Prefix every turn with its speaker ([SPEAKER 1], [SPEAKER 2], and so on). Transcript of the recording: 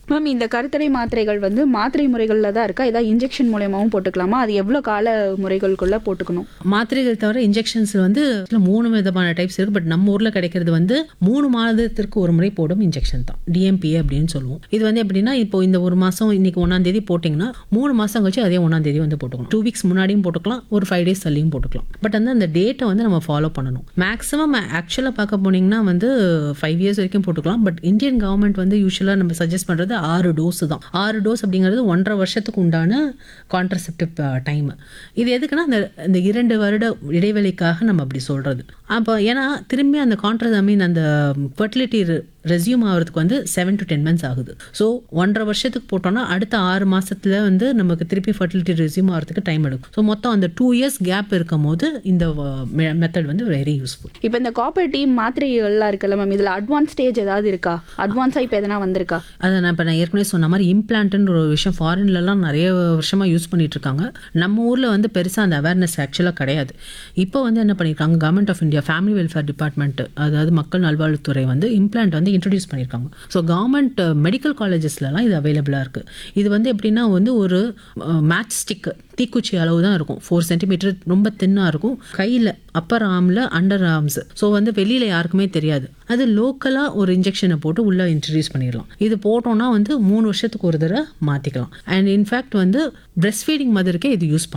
[SPEAKER 1] ma'am இந்த கருத்தடை மாத்திரைகள் வந்து மாத்திரை முறைகளில் தான் இருக்கா ஏதாவது இன்ஜெக்ஷன் மூலியமாகவும் போட்டுக்கலாமா அது எவ்வளோ கால முறைகளுக்குள்ள போட்டுக்கணும்
[SPEAKER 2] மாத்திரைகள் தவிர இன்ஜெக்ஷன்ஸ் வந்து இதுல மூணு விதமான டைப்ஸ் இருக்கு பட் நம்ம ஊர்ல கிடைக்கிறது வந்து மூணு மாதத்திற்கு ஒரு முறை போடும் இன்ஜெக்ஷன் தான் டிஎம்பி அப்படின்னு சொல்லுவோம் இது வந்து எப்படின்னா இப்போ இந்த ஒரு மாசம் இன்னைக்கு ஒன்னாம் தேதி போட்டிங்கன்னா மூணு மாசம் கழிச்சு அதே ஒன்னாம் தேதி வந்து போட்டுக்கணும் டூ வீக்ஸ் முன்னாடியும் போட்டுக்கலாம் ஒரு ஃபைவ் டேஸ் தள்ளியும் போட்டுக்கலாம் பட் வந்து அந்த டேட்டை வந்து நம்ம ஃபாலோ பண்ணணும் மேக்ஸிமம் ஆக்சுவலாக பார்க்க போனீங்கன்னா வந்து ஃபைவ் இயர்ஸ் வரைக்கும் போட்டுக்கலாம் பட் இந்தியன் கவர்மெண்ட் வந்து யூஸ்வலாக நம்ம சஜஸ்ட் பண்ணுறது ஆறு டோஸ் தான் ஆறு டோஸ் அப்படிங்கிறது ஒன்றரை வருஷத்துக்கு உண்டான கான்ட்ரசெப்டிவ் டைம் இது எதுக்குன்னா அந்த இந்த இரண்டு வருட இடைவெளிக்காக நம்ம அப்படி சொல்கிறது அப்போ ஏன்னா திரும்பி அந்த கான்ட்ரஸ் ஐ மீன் அந்த ஃபர்டிலிட்டி ரெஸ்யூம் ஆகிறதுக்கு வந்து செவன் டு டென் மந்த்ஸ் ஆகுது ஸோ ஒன்றரை வருஷத்துக்கு போட்டோம்னா அடுத்த ஆறு மாசத்துல வந்து நமக்கு திருப்பி ஃபர்டிலிட்டி ரெஸ்யூம் ஆகிறதுக்கு டைம் எடுக்கும் ஸோ மொத்தம் அந்த டூ இயர்ஸ் கேப் இருக்கும் போது இந்த மெத்தட் வந்து வெரி யூஸ்ஃபுல்
[SPEAKER 1] இப்போ இந்த காப்பர் டீம் மாத்திரைகள்லாம் இருக்குல்ல மேம் இதில் அட்வான்ஸ் ஸ்டேஜ் ஏதாவது இருக்கா அட்வான்ஸாக இப்போ எதனா வந்திருக்கா
[SPEAKER 2] அதை நான் இப்போ நான் ஏற்கனவே சொன்ன மாதிரி இம்ப்ளான்ட்னு ஒரு விஷயம் ஃபாரின்லலாம் நிறைய வருஷமாக யூஸ் பண்ணிட்டு இருக்காங்க நம்ம ஊரில் வந்து பெருசாக அந்த அவேர்னஸ் ஆக்சுவலாக கிடையாது இப்போ வந்து என்ன பண்ணியிருக்காங்க government of India family welfare department அதாவது மக்கள் நல்வாழ்வுத்துறை வந்து இம்ப்ளான்ட் வந்து இன்ட்ரடியூஸ் பண்ணியிருக்காங்க ஸோ கவர்மெண்ட் மெடிக்கல் காலேஜஸ்லலாம் இது அவைலபிளாக இருக்குது இது வந்து எப்படின்னா வந்து ஒரு மேட்ச் ஸ்டிக் தீக்குச்சி அளவு தான் இருக்கும் ஃபோர் சென்டிமீட்டர் ரொம்ப தின்னாக இருக்கும் கையில் அப்பர் ஆர்மில் அண்டர் ஆர்ம்ஸ் ஸோ வந்து வெளியில் யாருக்குமே தெரியாது அது லோக்கலாக ஒரு இன்ஜெக்ஷனை போட்டு உள்ளே இன்ட்ரடியூஸ் பண்ணிடலாம் இது போட்டோம்னா வந்து மூணு வருஷத்துக்கு ஒரு தடவை மாற்றிக்கலாம் அண்ட் இன்ஃபேக்ட் வந்து பிரெஸ்ட் ஃபீடிங் மதருக்கே இது யூஸ் பண்ணலாம்